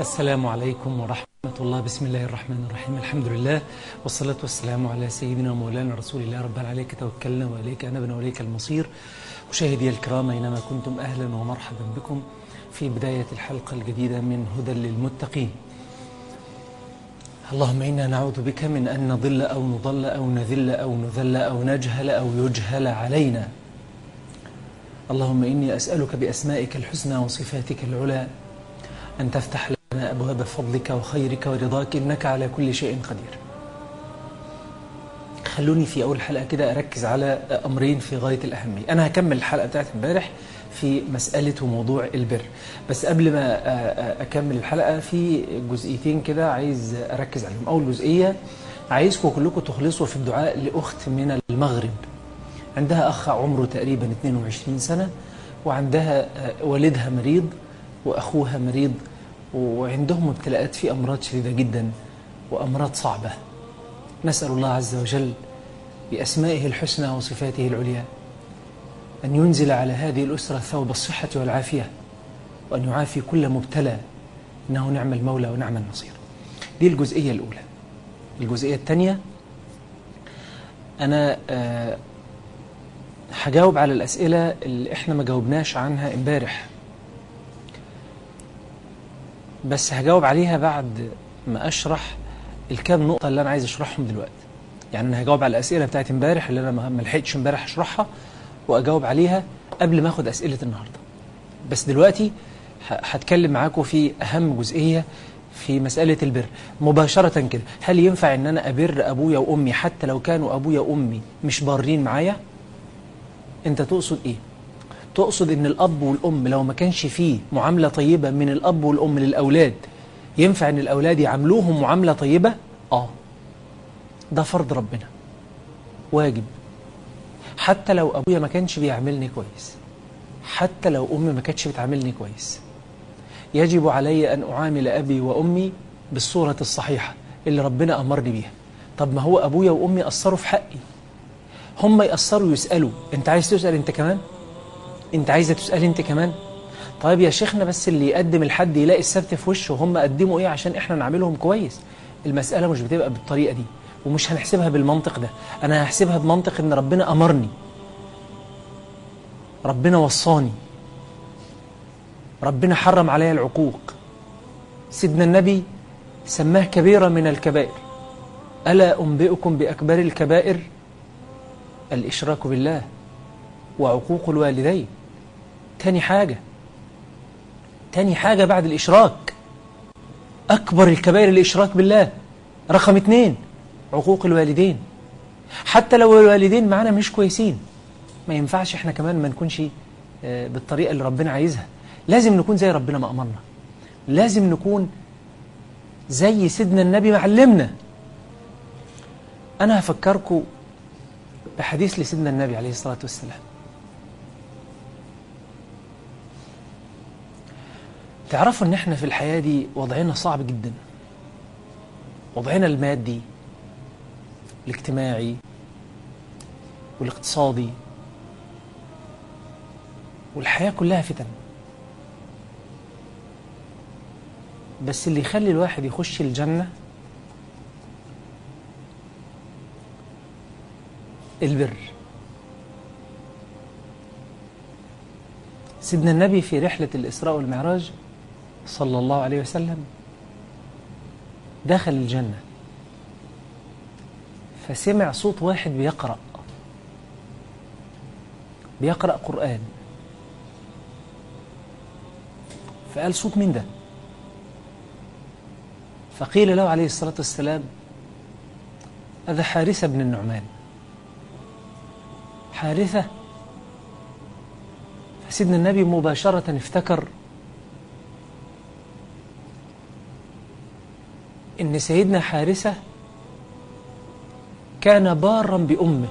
السلام عليكم ورحمة الله بسم الله الرحمن الرحيم الحمد لله والصلاة والسلام على سيدنا ومولانا رسول الله ربنا عليك توكلنا وإليك أنبنا وإليك المصير مشاهدي الكرام أينما كنتم أهلا ومرحبا بكم في بداية الحلقة الجديدة من هدى للمتقين اللهم إنا نعوذ بك من أن نضل أو نضل أو نذل أو نذل أو نجهل أو يجهل علينا اللهم إني أسألك بأسمائك الحسنى وصفاتك العلى أن تفتح لنا أبواب فضلك وخيرك ورضاك إنك على كل شيء قدير خلوني في أول حلقة كده أركز على أمرين في غاية الأهمية أنا هكمل الحلقة بتاعت امبارح في مسألة وموضوع البر بس قبل ما أكمل الحلقة في جزئيتين كده عايز أركز عليهم أول جزئية عايزكم كلكم تخلصوا في الدعاء لأخت من المغرب عندها أخ عمره تقريبا 22 سنة وعندها والدها مريض وأخوها مريض وعندهم ابتلاءات في أمراض شديدة جدا وأمراض صعبة نسأل الله عز وجل بأسمائه الحسنى وصفاته العليا أن ينزل على هذه الأسرة ثوب الصحة والعافية وأن يعافي كل مبتلى إنه نعم المولى ونعم النصير دي الجزئية الأولى الجزئية الثانية أنا أه هجاوب على الأسئلة اللي إحنا ما جاوبناش عنها امبارح بس هجاوب عليها بعد ما أشرح الكام نقطة اللي أنا عايز أشرحهم دلوقتي يعني أنا هجاوب على الأسئلة بتاعت امبارح اللي أنا ما لحقتش امبارح أشرحها وأجاوب عليها قبل ما أخد أسئلة النهاردة بس دلوقتي هتكلم معاكم في أهم جزئية في مسألة البر مباشرة كده هل ينفع أن أنا أبر أبويا وأمي حتى لو كانوا أبويا وأمي مش بارين معايا أنت تقصد إيه تقصد ان الاب والام لو ما كانش فيه معامله طيبه من الاب والام للاولاد ينفع ان الاولاد يعاملوهم معامله طيبه اه ده فرض ربنا واجب حتى لو ابويا ما كانش بيعاملني كويس حتى لو امي ما كانتش بتعاملني كويس يجب علي ان اعامل ابي وامي بالصوره الصحيحه اللي ربنا امرني بيها طب ما هو ابويا وامي قصروا في حقي هم يقصروا يسالوا انت عايز تسال انت كمان انت عايزه تسالي انت كمان طيب يا شيخنا بس اللي يقدم الحد يلاقي السبت في وشه وهم قدموا ايه عشان احنا نعملهم كويس المساله مش بتبقى بالطريقه دي ومش هنحسبها بالمنطق ده انا هحسبها بمنطق ان ربنا امرني ربنا وصاني ربنا حرم عليا العقوق سيدنا النبي سماه كبيرة من الكبائر ألا أنبئكم بأكبر الكبائر الإشراك بالله وعقوق الوالدين تاني حاجة تاني حاجة بعد الإشراك أكبر الكبائر الإشراك بالله رقم اتنين عقوق الوالدين حتى لو الوالدين معانا مش كويسين ما ينفعش احنا كمان ما نكونش بالطريقة اللي ربنا عايزها لازم نكون زي ربنا ما أمرنا لازم نكون زي سيدنا النبي معلمنا أنا هفكركم بحديث لسيدنا النبي عليه الصلاة والسلام تعرفوا ان احنا في الحياة دي وضعنا صعب جدا وضعنا المادي الاجتماعي والاقتصادي والحياة كلها فتن بس اللي يخلي الواحد يخش الجنة البر سيدنا النبي في رحلة الإسراء والمعراج صلى الله عليه وسلم دخل الجنة فسمع صوت واحد بيقرأ بيقرأ قرآن فقال صوت مين ده فقيل له عليه الصلاة والسلام هذا حارثة بن النعمان حارثة فسيدنا النبي مباشرة افتكر إن سيدنا حارثة كان بارا بأمه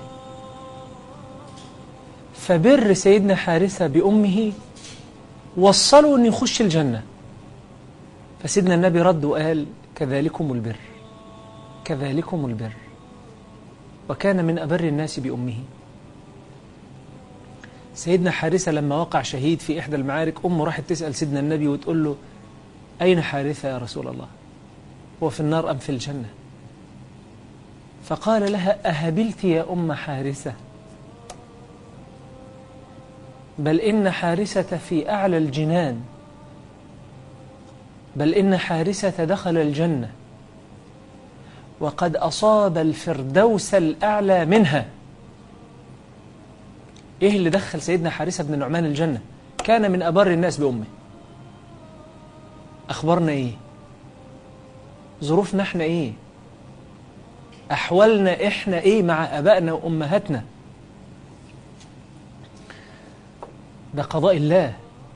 فبر سيدنا حارثة بأمه وصلوا أن يخش الجنة فسيدنا النبي رد وقال كذلكم البر كذلكم البر وكان من أبر الناس بأمه سيدنا حارثة لما وقع شهيد في إحدى المعارك أمه راحت تسأل سيدنا النبي وتقول له أين حارثة يا رسول الله هو في النار أم في الجنة فقال لها أهبلت يا أم حارثة بل إن حارثة في أعلى الجنان بل إن حارثة دخل الجنة وقد أصاب الفردوس الأعلى منها إيه اللي دخل سيدنا حارثة بن نعمان الجنة كان من أبر الناس بأمه أخبرنا إيه ظروفنا إحنا إيه أحوالنا إحنا إيه مع أبائنا وأمهاتنا ده قضاء الله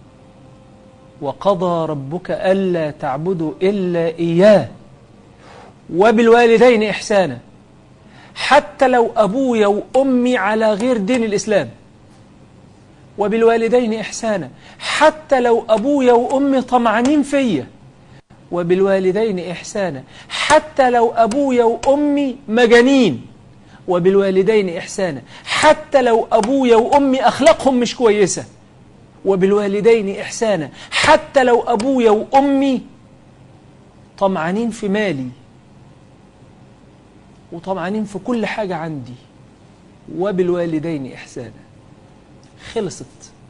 وقضى ربك ألا تعبدوا إلا إياه وبالوالدين إحسانا حتى لو أبويا وأمي على غير دين الإسلام وبالوالدين إحسانا حتى لو أبويا وأمي طمعانين فيا وبالوالدين إحسانا حتى لو أبويا وأمي مجانين وبالوالدين إحسانا حتى لو أبويا وأمي أخلاقهم مش كويسة وبالوالدين إحسانا حتى لو أبويا وأمي طمعانين في مالي وطمعانين في كل حاجة عندي وبالوالدين إحسانا خلصت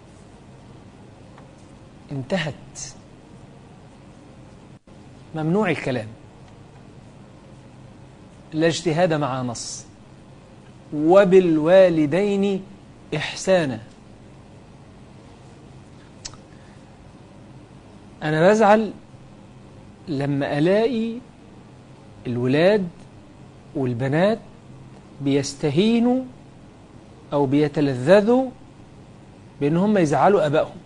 انتهت ممنوع الكلام لا اجتهاد مع نص وبالوالدين إحسانا أنا بزعل لما ألاقي الولاد والبنات بيستهينوا أو بيتلذذوا بأن هم يزعلوا أبائهم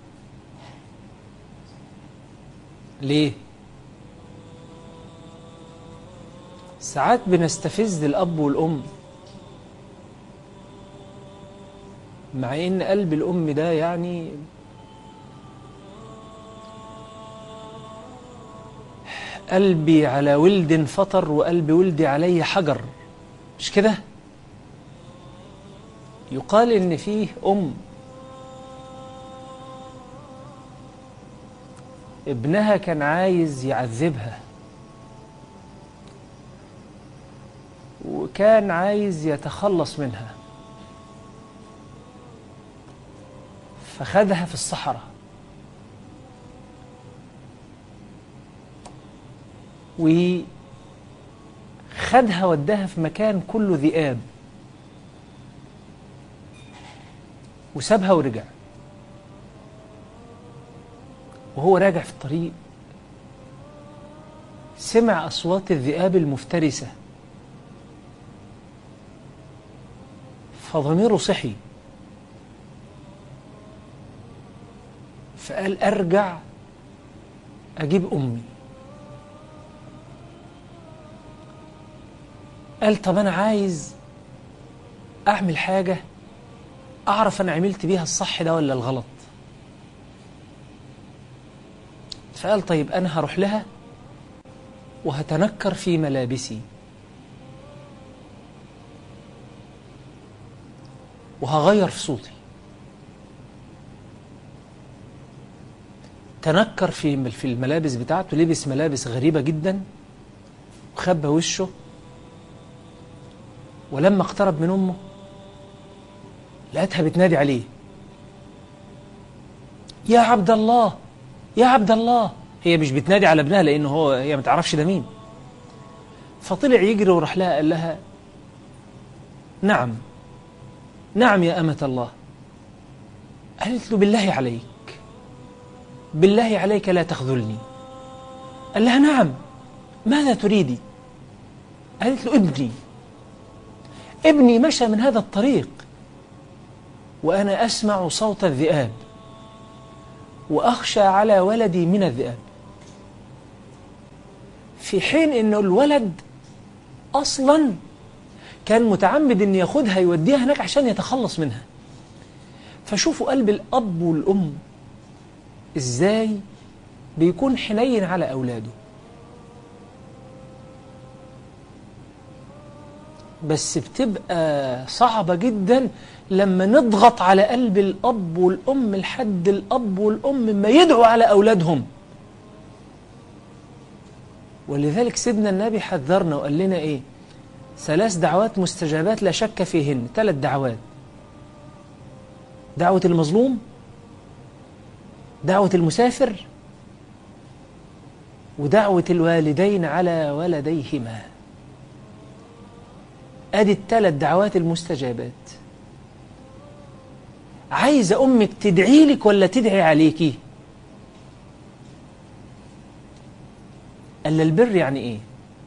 ليه؟ ساعات بنستفز الأب والأم مع إن قلب الأم ده يعني قلبي على ولد فطر وقلب ولدي علي حجر مش كده يقال ان فيه ام ابنها كان عايز يعذبها وكان عايز يتخلص منها فخدها في الصحراء وخدها وداها في مكان كله ذئاب وسابها ورجع وهو راجع في الطريق سمع أصوات الذئاب المفترسة فضميره صحي فقال أرجع أجيب أمي قال طب أنا عايز أعمل حاجة أعرف أنا عملت بيها الصح ده ولا الغلط فقال طيب أنا هروح لها وهتنكر في ملابسي وهغير في صوتي تنكر في في الملابس بتاعته لبس ملابس غريبة جدا وخبى وشه ولما اقترب من أمه لقيتها بتنادي عليه يا عبد الله يا عبد الله هي مش بتنادي على ابنها لأنه هو هي ما تعرفش ده مين فطلع يجري وراح لها قال لها نعم نعم يا أمة الله قالت له بالله عليك بالله عليك لا تخذلني قال لها نعم ماذا تريدي قالت له ابني ابني مشى من هذا الطريق وأنا أسمع صوت الذئاب وأخشى على ولدي من الذئاب في حين أن الولد أصلا كان متعمد أن ياخدها يوديها هناك عشان يتخلص منها فشوفوا قلب الأب والأم إزاي بيكون حنين على أولاده بس بتبقى صعبة جدا لما نضغط على قلب الأب والأم لحد الأب والأم ما يدعوا على أولادهم ولذلك سيدنا النبي حذرنا وقال لنا إيه ثلاث دعوات مستجابات لا شك فيهن ثلاث دعوات دعوة المظلوم دعوة المسافر ودعوة الوالدين على ولديهما ادي الثلاث دعوات المستجابات عايزة أمك تدعي لك ولا تدعي عليكي ألا البر يعني إيه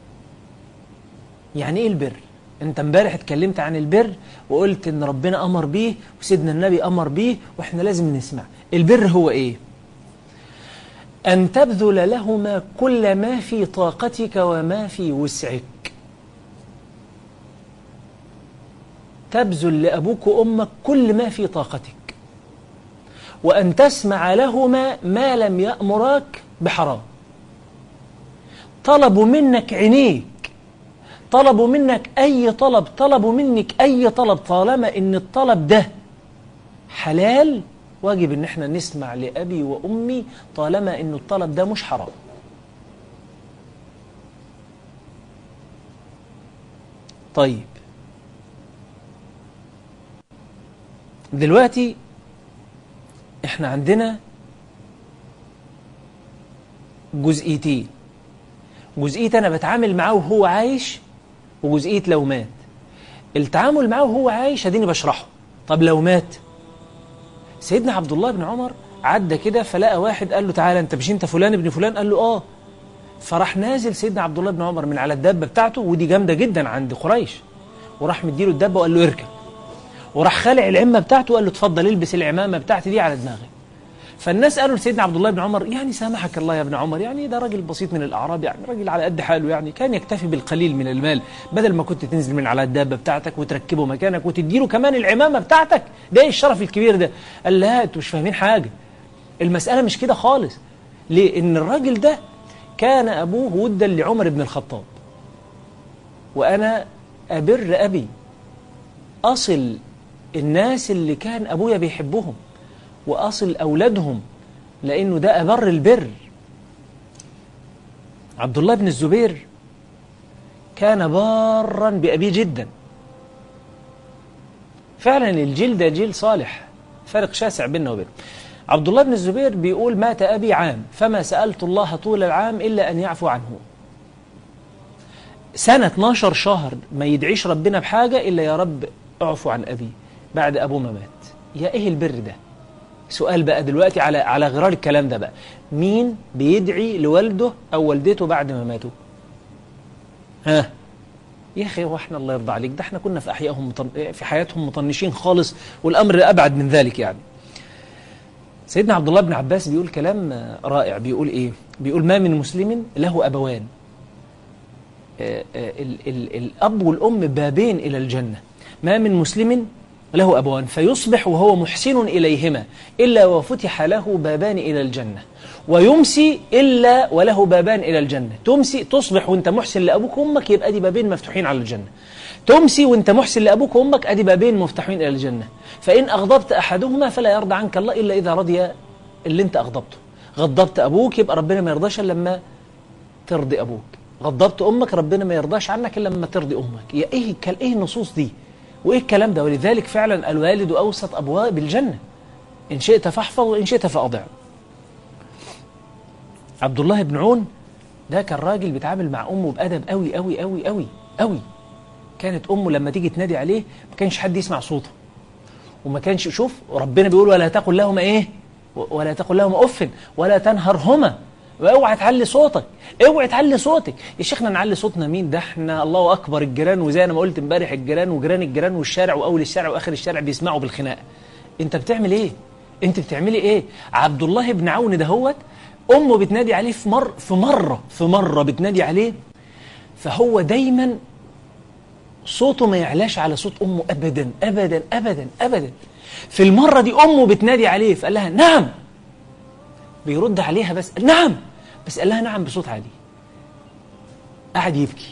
يعني إيه البر أنت امبارح اتكلمت عن البر وقلت إن ربنا أمر بيه وسيدنا النبي أمر بيه وإحنا لازم نسمع البر هو إيه أن تبذل لهما كل ما في طاقتك وما في وسعك تبذل لأبوك وأمك كل ما في طاقتك وأن تسمع لهما ما لم يأمراك بحرام طلبوا منك عينيك طلبوا منك أي طلب طلبوا منك أي طلب طالما إن الطلب ده حلال واجب إن احنا نسمع لأبي وأمي طالما إن الطلب ده مش حرام طيب دلوقتي احنا عندنا جزئيتين جزئية أنا بتعامل معاه وهو عايش وجزئية لو مات التعامل معاه وهو عايش اديني بشرحه طب لو مات سيدنا عبد الله بن عمر عدى كده فلقى واحد قال له تعالى انت مش انت فلان ابن فلان قال له اه فراح نازل سيدنا عبد الله بن عمر من على الدابه بتاعته ودي جامده جدا عند قريش وراح مديله الدابه وقال له اركب وراح خالع العمه بتاعته وقال له اتفضل البس العمامه بتاعتي دي على دماغي فالناس قالوا لسيدنا عبد الله بن عمر يعني سامحك الله يا ابن عمر يعني ده راجل بسيط من الأعراب يعني راجل على قد حاله يعني كان يكتفي بالقليل من المال بدل ما كنت تنزل من على الدابة بتاعتك وتركبه مكانك وتديله كمان العمامة بتاعتك ده ايه الشرف الكبير ده قال لا انتوا مش فاهمين حاجة المسألة مش كده خالص ليه ان الراجل ده كان أبوه ودا لعمر بن الخطاب وأنا أبر أبي أصل الناس اللي كان أبويا بيحبهم وأصل أولادهم لأنه ده أبر البر عبد الله بن الزبير كان بارا بأبيه جدا فعلا الجيل ده جيل صالح فرق شاسع بيننا وبينه عبد الله بن الزبير بيقول مات أبي عام فما سألت الله طول العام إلا أن يعفو عنه سنة 12 شهر ما يدعيش ربنا بحاجة إلا يا رب اعفو عن أبي بعد أبوه ما مات يا إيه البر ده سؤال بقى دلوقتي على على غرار الكلام ده بقى مين بيدعي لوالده أو والدته بعد ما ماتوا ها يا أخي هو احنا الله يرضى عليك ده احنا كنا في أحيائهم مطن... في حياتهم مطنشين خالص والأمر أبعد من ذلك يعني سيدنا عبد الله بن عباس بيقول كلام رائع بيقول إيه بيقول ما من مسلم له أبوان ال ال الأب والأم بابين إلى الجنة ما من مسلم له أبوان فيصبح وهو محسن إليهما إلا وفتح له بابان إلى الجنة ويمسي إلا وله بابان إلى الجنة تمسي تصبح وانت محسن لأبوك وأمك يبقى دي بابين مفتوحين على الجنة تمسي وانت محسن لأبوك وأمك أدي بابين مفتوحين إلى الجنة فإن أغضبت أحدهما فلا يرضى عنك الله إلا إذا رضي اللي انت أغضبته غضبت أبوك يبقى ربنا ما يرضاش إلا لما ترضي أبوك غضبت أمك ربنا ما يرضاش عنك إلا لما ترضي أمك يا إيه إيه النصوص دي وإيه الكلام ده ولذلك فعلا الوالد أوسط أبواب الجنة إن شئت فاحفظ وإن شئت فأضع عبد الله بن عون ده كان راجل بيتعامل مع أمه بأدب قوي قوي قوي قوي قوي كانت أمه لما تيجي تنادي عليه ما كانش حد يسمع صوته وما كانش شوف ربنا بيقول ولا تقل لهما إيه ولا تقل لهما أف ولا تنهرهما واوعى تعلي صوتك اوعى تعلي صوتك يا شيخنا نعلي صوتنا مين ده احنا الله اكبر الجيران وزي انا ما قلت امبارح الجيران وجيران الجيران والشارع واول الشارع واخر الشارع بيسمعوا بالخناقه انت بتعمل ايه انت بتعملي ايه عبد الله بن عون دهوت امه بتنادي عليه في مر في مره في مره بتنادي عليه فهو دايما صوته ما يعلاش على صوت امه ابدا ابدا ابدا ابدا في المره دي امه بتنادي عليه فقال لها نعم بيرد عليها بس نعم بس قال لها نعم بصوت عالي قعد يبكي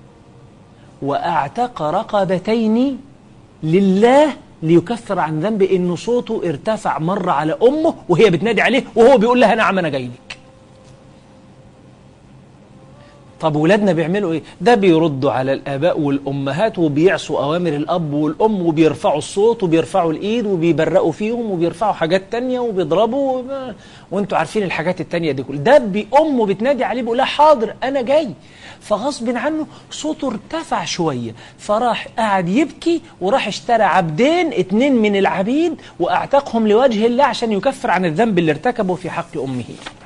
واعتق رقبتين لله ليكفر عن ذنب ان صوته ارتفع مره على امه وهي بتنادي عليه وهو بيقول لها نعم انا جاي لك طب ولادنا بيعملوا ايه ده بيردوا على الاباء والامهات وبيعصوا اوامر الاب والام وبيرفعوا الصوت وبيرفعوا الايد وبيبرقوا فيهم وبيرفعوا حاجات تانية وبيضربوا وانتوا عارفين الحاجات التانية دي كل ده بامه بتنادي عليه بيقول لها حاضر انا جاي فغصب عنه صوته ارتفع شوية فراح قعد يبكي وراح اشترى عبدين اتنين من العبيد واعتقهم لوجه الله عشان يكفر عن الذنب اللي ارتكبه في حق امه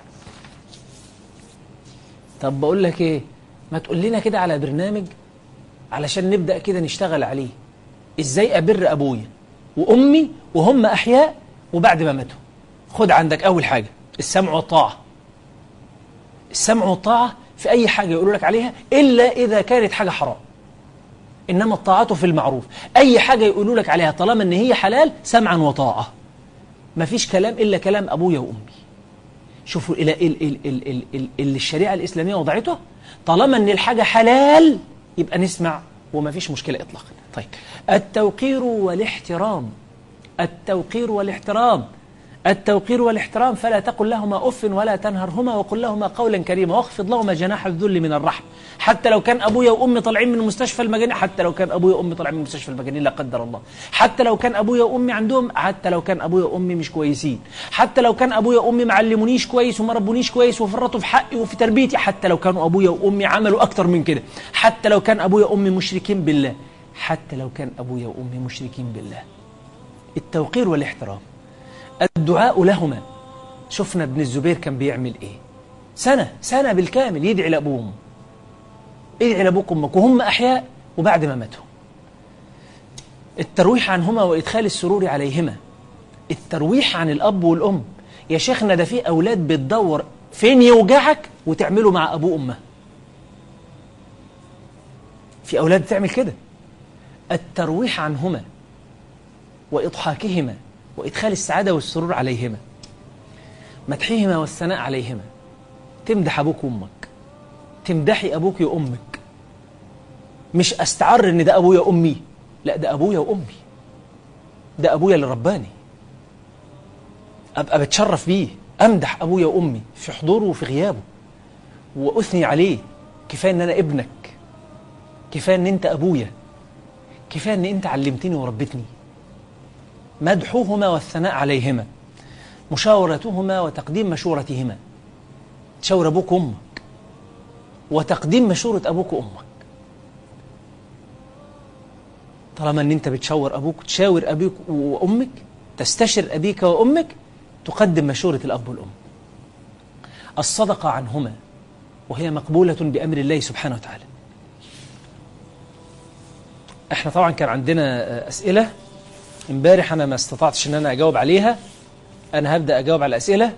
طب بقول لك ايه ما تقول لنا كده على برنامج علشان نبدأ كده نشتغل عليه ازاي ابر ابويا وامي وهم احياء وبعد ما ماتوا خد عندك اول حاجة السمع والطاعة السمع والطاعة في اي حاجة يقولوا لك عليها الا اذا كانت حاجة حرام انما الطاعة في المعروف اي حاجة يقولوا لك عليها طالما ان هي حلال سمعا وطاعة مفيش كلام الا كلام ابويا وامي شوفوا إلى ال ال ال ال ال اللي الشريعة الإسلامية وضعته طالما أن الحاجة حلال يبقى نسمع وما فيش مشكلة إطلاقا طيب التوقير والاحترام التوقير والاحترام التوقير والاحترام فلا تقل لهما أف ولا تنهرهما وقل لهما قولا كريما واخفض لهما جناح الذل من الرحم حتى لو كان أبويا وأمي طالعين من مستشفى المجانين حتى لو كان أبويا وأمي طالعين من مستشفى المجانين لا قدر الله حتى لو كان أبويا وأمي عندهم حتى لو كان أبويا وأمي مش كويسين حتى لو كان أبويا وأمي معلمونيش كويس وما ربونيش كويس وفرطوا في حقي وفي تربيتي حتى لو كانوا أبويا وأمي عملوا أكتر من كده حتى لو كان أبويا وأمي مشركين بالله حتى لو كان أبويا وأمي مشركين بالله التوقير والاحترام الدعاء لهما شفنا ابن الزبير كان بيعمل ايه سنة سنة بالكامل يدعي لأبوه وأمه ادعي لأبوك وأمك وهم أحياء وبعد ما ماتوا الترويح عنهما وإدخال السرور عليهما الترويح عن الأب والأم يا شيخنا ده في أولاد بتدور فين يوجعك وتعمله مع أبوه وأمه في أولاد بتعمل كده الترويح عنهما وإضحاكهما وإدخال السعادة والسرور عليهما مدحهما والثناء عليهما تمدح أبوك وأمك تمدحي أبوك وأمك مش أستعر إن ده أبويا وأمي لا ده أبويا وأمي ده أبويا اللي رباني أبقى بتشرف بيه أمدح أبويا وأمي في حضوره وفي غيابه وأثني عليه كفاية إن أنا ابنك كفاية إن أنت أبويا كفاية إن أنت علمتني وربتني مدحهما والثناء عليهما مشاورتهما وتقديم مشورتهما تشاور أبوك وأمك وتقديم مشورة أبوك وأمك طالما أن أنت بتشاور أبوك تشاور أبيك وأمك تستشر أبيك وأمك تقدم مشورة الأب والأم الصدقة عنهما وهي مقبولة بأمر الله سبحانه وتعالى احنا طبعا كان عندنا أسئلة امبارح أنا ما استطعتش أن أنا أجاوب عليها أنا هبدأ أجاوب على الأسئلة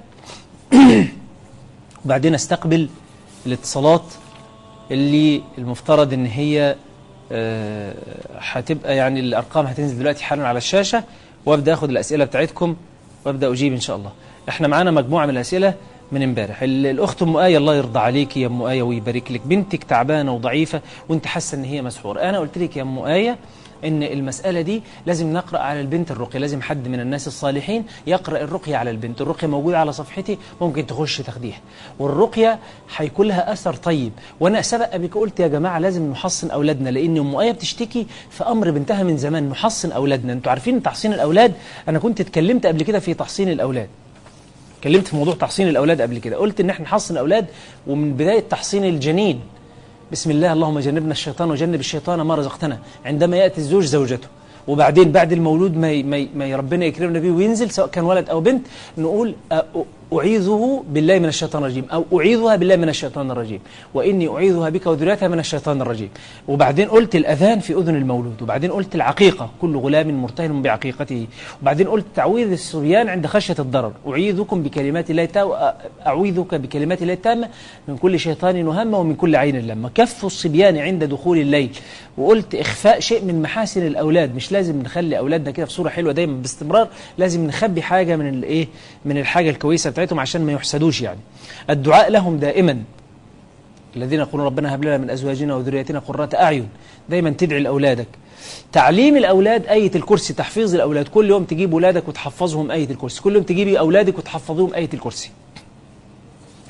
وبعدين أستقبل الاتصالات اللي المفترض أن هي آه، هتبقى يعني الأرقام هتنزل دلوقتي حالا على الشاشة وأبدأ أخد الأسئلة بتاعتكم وأبدأ أجيب إن شاء الله احنا معانا مجموعة من الأسئلة من امبارح ال- الأخت أم آية الله يرضى عليك يا أم آية ويبارك لك بنتك تعبانة وضعيفة وأنت حاسة إن هي مسحورة أنا قلت لك يا أم آية ان المسألة دي لازم نقرأ على البنت الرقية لازم حد من الناس الصالحين يقرأ الرقية على البنت الرقية موجودة على صفحتي ممكن تخش تاخديها والرقية هيكون لها أثر طيب وأنا سبق بك قلت يا جماعة لازم نحصن أولادنا لأن أم آية بتشتكي في أمر بنتها من زمان نحصن أولادنا أنتوا عارفين تحصين الأولاد أنا كنت اتكلمت قبل كده في تحصين الأولاد اتكلمت في موضوع تحصين الأولاد قبل كده قلت إن احنا نحصن الأولاد ومن بداية تحصين الجنين بسم الله اللهم جنبنا الشيطان وجنب الشيطان ما رزقتنا عندما يأتي الزوج زوجته وبعدين بعد المولود ما ي- ما ي- ما ي- ربنا يكرمنا بيه وينزل سواء كان ولد أو بنت نقول أ- أعيذه بالله من الشيطان الرجيم أو أعيذها بالله من الشيطان الرجيم وإني أعيذها بك وذريتها من الشيطان الرجيم وبعدين قلت الأذان في أذن المولود وبعدين قلت العقيقة كل غلام مرتهن بعقيقته وبعدين قلت تعويذ الصبيان عند خشية الضرر أعيذكم بكلمات الله تا أعوذك بكلمات الله التامة من كل شيطان وهمة ومن كل عين لما كف الصبيان عند دخول الليل وقلت إخفاء شيء من محاسن الأولاد مش لازم نخلي أولادنا كده في صورة حلوة دايما باستمرار لازم نخبي حاجة من الإيه من الحاجة الكويسة بتاعتهم عشان ما يحسدوش يعني الدعاء لهم دائما الذين يقولون ربنا هب لنا من أزواجنا وذرياتنا قرة أعين دايما تدعي لأولادك تعليم الأولاد آية الكرسي تحفيظ الأولاد كل يوم تجيب أولادك وتحفظهم آية الكرسي كل يوم تجيبي أولادك وتحفظوهم آية الكرسي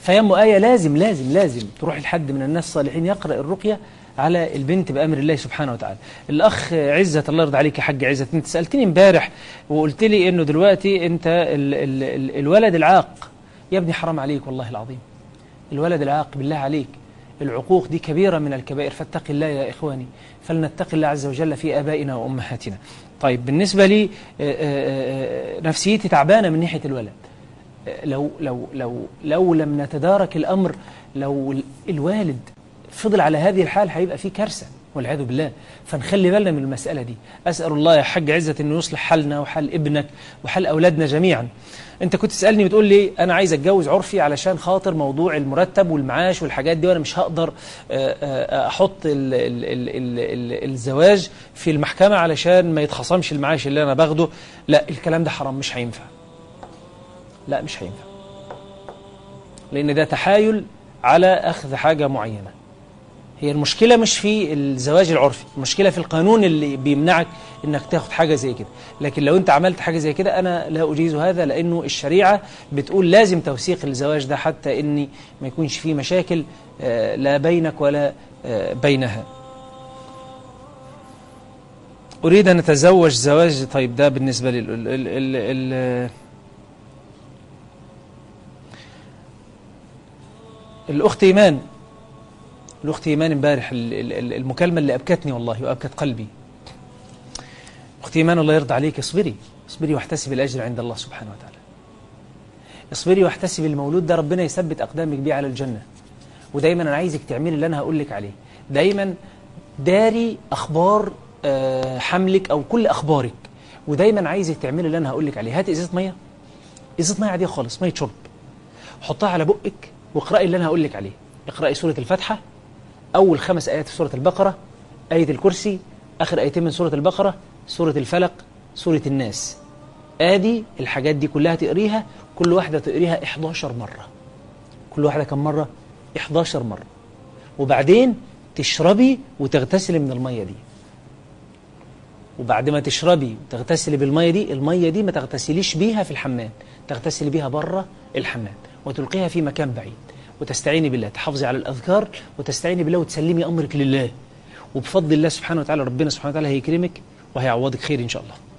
فيا ام ايه لازم لازم لازم تروح لحد من الناس الصالحين يقرا الرقيه على البنت بامر الله سبحانه وتعالى الاخ عزت الله يرضى عليك يا حاج عزت انت سالتني امبارح وقلت لي انه دلوقتي انت ال ال ال الولد العاق يا ابني حرام عليك والله العظيم الولد العاق بالله عليك العقوق دي كبيرة من الكبائر فاتق الله يا إخواني فلنتق الله عز وجل في آبائنا وأمهاتنا طيب بالنسبة لي آه، آه، آه، نفسيتي تعبانة من ناحية الولد آه، لو, لو, لو, لو لم نتدارك الأمر لو ال- الوالد فضل على هذه الحال هيبقى فيه كارثة والعياذ بالله فنخلي بالنا من المسألة دي أسأل الله يا حاج عزة أنه يصلح حالنا وحال ابنك وحال أولادنا جميعا أنت كنت تسألني بتقول لي أنا عايز أتجوز عرفي علشان خاطر موضوع المرتب والمعاش والحاجات دي وأنا مش هقدر آه، آه، أحط ال ال ال ال ال الزواج في المحكمة علشان ما يتخصمش المعاش اللي أنا باخده لا الكلام ده حرام مش هينفع لا مش هينفع لأن ده تحايل على أخذ حاجة معينة هي المشكلة مش في الزواج العرفي المشكلة في القانون اللي بيمنعك انك تاخد حاجة زي كده لكن لو انت عملت حاجة زي كده انا لا اجيز هذا لانه الشريعة بتقول لازم توثيق الزواج ده حتى اني ما يكونش فيه مشاكل آه، لا بينك ولا آه، بينها اريد ان اتزوج زواج طيب ده بالنسبة لي ال ال ال ال الاخت ايمان الأخت إيمان امبارح ال- ال- ال- المكالمة اللي أبكتني والله وأبكت قلبي أختي إيمان الله يرضى عليك اصبري اصبري واحتسبي الأجر عند الله سبحانه وتعالى اصبري واحتسبي المولود ده ربنا يثبت أقدامك بيه على الجنة ودايما أنا عايزك تعملي اللي أنا هقول لك عليه دايما داري أخبار آه، حملك أو كل أخبارك ودايما عايزك تعملي اللي أنا هقول لك عليه هاتي إزازة مية إزازة مية عادية خالص مية شرب حطها على بقك واقرأي اللي أنا هقول لك عليه اقرأي سورة الفاتحة أول خمس آيات في سورة البقرة آية الكرسي آخر آيتين من سورة البقرة سورة الفلق سورة الناس آدي الحاجات دي كلها تقريها كل واحدة تقريها 11 مرة كل واحدة كم مرة 11 مرة وبعدين تشربي وتغتسلي من المية دي وبعد ما تشربي وتغتسلي بالمية دي المية دي ما تغتسليش بيها في الحمام تغتسلي بيها بره الحمام وتلقيها في مكان بعيد وتستعيني بالله تحافظي على الأذكار وتستعيني بالله وتسلمي أمرك لله وبفضل الله سبحانه وتعالى ربنا سبحانه وتعالى هيكرمك وهيعوضك خير إن شاء الله